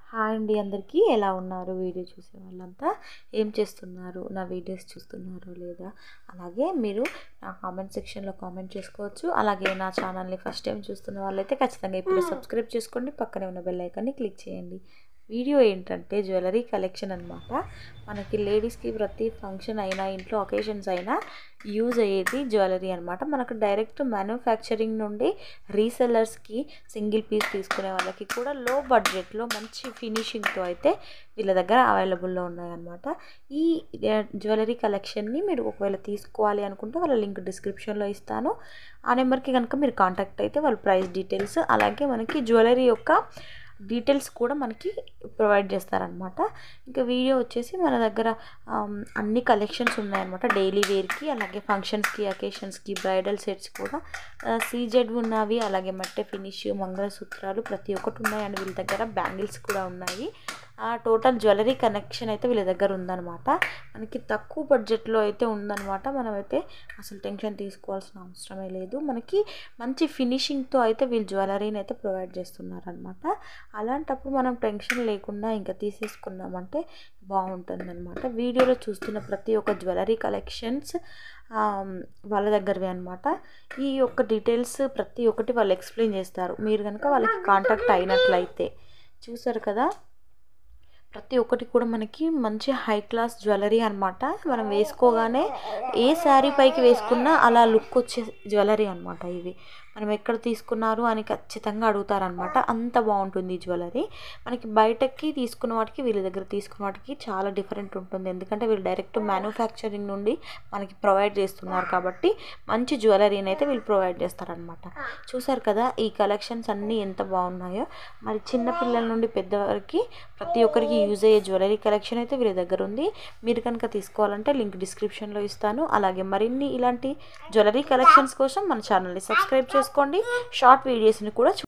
hi అండి అందరికీ ఎలా ఉన్నారు వీడియో చూసే వాళ్ళంతా ఏం చేస్తున్నారు నా వీడియోస్ చూస్తున్నారో లేదా అలాగే మీరు నా కామెంట్ సెక్షన్లో కామెంట్ చేసుకోవచ్చు అలాగే నా ఛానల్ని ఫస్ట్ టైం చూస్తున్న వాళ్ళైతే ఖచ్చితంగా ఇప్పుడు సబ్స్క్రైబ్ చేసుకోండి పక్కనే ఉన్న బెల్ ఐకాన్ని క్లిక్ చేయండి వీడియో ఏంటంటే జ్యువెలరీ కలెక్షన్ అనమాట మనకి లేడీస్కి ప్రతి ఫంక్షన్ అయినా ఇంట్లో ఒకేషన్స్ అయినా యూజ్ అయ్యేది జ్యువెలరీ అనమాట మనకు డైరెక్ట్ మ్యానుఫ్యాక్చరింగ్ నుండి రీసెల్లర్స్కి సింగిల్ పీస్ తీసుకునే వాళ్ళకి కూడా లో బడ్జెట్లో మంచి ఫినిషింగ్తో అయితే వీళ్ళ దగ్గర అవైలబుల్లో ఉన్నాయన్నమాట ఈ జ్యువెలరీ కలెక్షన్ని మీరు ఒకవేళ తీసుకోవాలి అనుకుంటే వాళ్ళ లింక్ డిస్క్రిప్షన్లో ఇస్తాను ఆ నెంబర్కి కనుక మీరు కాంటాక్ట్ అయితే వాళ్ళ ప్రైస్ డీటెయిల్స్ అలాగే మనకి జ్యువెలరీ యొక్క డీటెయిల్స్ కూడా మనకి ప్రొవైడ్ చేస్తారనమాట ఇంకా వీడియో వచ్చేసి మన దగ్గర అన్ని కలెక్షన్స్ ఉన్నాయన్నమాట డైలీ వేర్కి అలాగే ఫంక్షన్స్కి అకేషన్స్కి బ్రైడల్ సెట్స్ కూడా సీజెడ్ ఉన్నవి అలాగే మట్టే ఫినిష్ మంగళసూత్రాలు ప్రతి ఒక్కటి ఉన్నాయండి వీళ్ళ దగ్గర బ్యాంగిల్స్ కూడా ఉన్నాయి ఆ టోటల్ జ్యువెలరీ కనెక్షన్ అయితే వీళ్ళ దగ్గర ఉందన్నమాట మనకి తక్కువ బడ్జెట్లో అయితే ఉందన్నమాట మనమైతే అసలు టెన్షన్ తీసుకోవాల్సిన అవసరమే లేదు మనకి మంచి ఫినిషింగ్తో అయితే వీళ్ళు జ్యువెలరీని అయితే ప్రొవైడ్ చేస్తున్నారనమాట అలాంటప్పుడు మనం టెన్షన్ లేకుండా ఇంకా తీసేసుకున్నామంటే బాగుంటుందన్నమాట వీడియోలో చూస్తున్న ప్రతి ఒక్క జ్యువెలరీ కలెక్షన్స్ వాళ్ళ దగ్గరవి అనమాట ఈ యొక్క డీటెయిల్స్ ప్రతి ఒక్కటి వాళ్ళు ఎక్స్ప్లెయిన్ చేస్తారు మీరు కనుక వాళ్ళకి కాంటాక్ట్ అయినట్లయితే చూసారు కదా ప్రతి ఒక్కటి కూడా మనకి మంచి హై క్లాస్ జ్యువెలరీ అనమాట మనం వేసుకోగానే ఏ శారీ పైకి వేసుకున్నా అలా లుక్ వచ్చే జ్యువెలరీ అనమాట ఇవి మనం ఎక్కడ తీసుకున్నారు అని ఖచ్చితంగా అడుగుతారనమాట అంత బాగుంటుంది ఈ జ్యువెలరీ మనకి బయటకి తీసుకున్న వాటికి వీళ్ళ దగ్గర తీసుకున్న వాటికి చాలా డిఫరెంట్ ఉంటుంది ఎందుకంటే వీళ్ళు డైరెక్ట్ మ్యానుఫ్యాక్చరింగ్ నుండి మనకి ప్రొవైడ్ చేస్తున్నారు కాబట్టి మంచి జ్యువెలరీని అయితే వీళ్ళు ప్రొవైడ్ చేస్తారనమాట చూసారు కదా ఈ కలెక్షన్స్ అన్నీ ఎంత బాగున్నాయో మరి చిన్న పిల్లల నుండి పెద్దవారికి ప్రతి ఒక్కరికి యూజ్ అయ్యే జ్యువెలరీ కలెక్షన్ అయితే వీళ్ళ దగ్గర ఉంది మీరు కనుక తీసుకోవాలంటే లింక్ డిస్క్రిప్షన్లో ఇస్తాను అలాగే మరిన్ని ఇలాంటి జ్యువెలరీ కలెక్షన్స్ కోసం మన ఛానల్ని సబ్స్క్రైబ్ చేసుకోండి షార్ట్ వీడియోస్ని కూడా